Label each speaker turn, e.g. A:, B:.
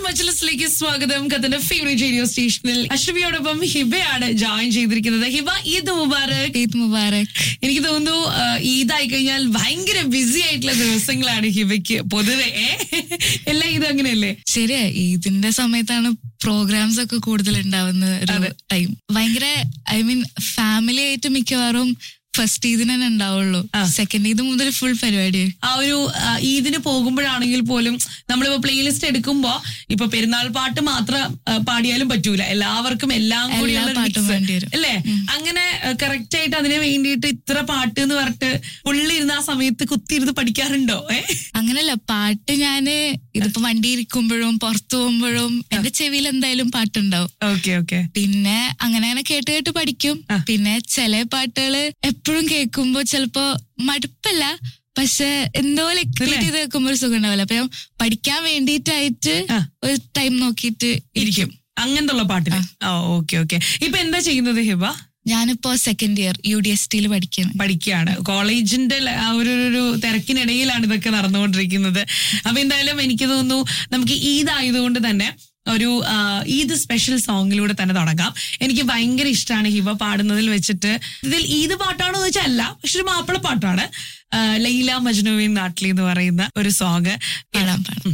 A: മച്ചലസിലേക്ക് സ്വാഗതം കത്തിന്റെ favourite radio സ്റ്റേഷനിൽ അശ്രവിയോടൊപ്പം ഹിബയാണ് ജോയിൻ ചെയ്തിരിക്കുന്നത് ഹിബ ഈദ് മുബാറക്
B: ഈദ് മുബാറക്
A: എനിക്ക് തോന്നുന്നു ആ, ഈദായി കഴിഞ്ഞാൽ ഭയങ്കര ബിസി ആയിട്ടുള്ള ദിവസങ്ങളാണ് ഹിബയ്ക്ക് പൊതുവെ ഏ? എല്ലാ ഈദും അങ്ങനെയല്ലേ
B: ശരിയാ ഈദിന്റെ സമയത്താണ് പ്രോഗ്രാംസ് ഒക്കെ കൂടുതൽ ഉണ്ടാവുന്ന ഒരു ടൈം ഭയങ്കര ഐ മീൻ ഫാമിലി ആയിട്ട് മിക്കവാറും ഫസ്റ്റ് ഈദിന് തന്നെ ഉണ്ടാവുള്ളൂ
A: ആ.
B: സെക്കൻഡ് ഈദ് മുതൽ ഫുൾ പരിപാടി
A: ആ ഒരു ആ, ഈദിന് പോകുമ്പോഴാണെങ്കിൽ പോലും നമ്മളിപ്പോ പ്ലേലിസ്റ്റ് എടുക്കുമ്പോ ഇപ്പൊ പെരുന്നാൾ പാട്ട് മാത്രം ആ, പാടിയാലും പറ്റൂല എല്ലാവർക്കും എല്ലാം കൂടി
B: എല്ലാ പാട്ടും വേണ്ടി വരും.
A: അല്ലേ അങ്ങനെ കറക്റ്റ് ആയിട്ട് അതിന് വേണ്ടിയിട്ട് ഇത്ര പാട്ട് എന്ന് പറഞ്ഞിട്ട് ഉള്ളിരുന്ന് ആ സമയത്ത് കുത്തിയിരുന്ന് പഠിക്കാറുണ്ടോ ഏ
B: അങ്ങനല്ല പാട്ട് ഞാന് ഇതിപ്പോ വണ്ടി ഇരിക്കുമ്പോഴും പുറത്തു പോകുമ്പോഴും എന്റെ ചെവിയിൽ എന്തായാലും പാട്ടുണ്ടാവും
A: ഓക്കെ ഓക്കെ
B: പിന്നെ അങ്ങനെ അങ്ങനെ കേട്ട് കേട്ട് പഠിക്കും
A: ആ.
B: പിന്നെ ചില പാട്ടുകള് എപ്പോഴും കേൾക്കുമ്പോ ചിലപ്പോ മടുപ്പല്ല പക്ഷെ എന്തോ റിപ്പീറ്റ് ചെയ്ത് കേൾക്കുമ്പോ ഒരു സുഖം ഉണ്ടാവില്ല അപ്പൊ ഞാൻ പഠിക്കാൻ വേണ്ടിയിട്ടായിട്ട്
A: ആ.
B: ഒരു ടൈം നോക്കിയിട്ട്
A: ഇരിക്കും അങ്ങനത്തെ ഉള്ള പാട്ടിന് ഓ ഓക്കെ ഓക്കെ ഇപ്പൊ എന്താ ചെയ്യുന്നത് ഹിബ
B: ഞാനിപ്പോ second year U D S ടിയിൽ പഠിക്കണം
A: പഠിക്കുകയാണ് കോളേജിന്റെ ല- ആ ഒരു ഒരു- ഒരു തിരക്കിനിടയിലാണ് ഇതൊക്കെ നടന്നുകൊണ്ടിരിക്കുന്നത് അപ്പൊ എന്തായാലും എനിക്ക് തോന്നുന്നു നമുക്ക് ഈദ് ആയതുകൊണ്ട് തന്നെ ഒരു ആ, ഈദ് സ്പെഷ്യൽ സോങ്ങിലൂടെ തന്നെ തുടങ്ങാം എനിക്ക് ഭയങ്കര ഇഷ്ടമാണ് ഹിബ പാടുന്നതിൽ വെച്ചിട്ട് ഇതിൽ ഈദ് പാട്ടാണോ എന്ന് വെച്ചാൽ അല്ല പക്ഷെ ഒരു മാപ്പിള പാട്ടാണ് ആ, ലൈല മജ്നുവിൻ നാട്ടിലി എന്ന് പറയുന്ന ഒരു സോങ്
B: പാടാൻ പാടാം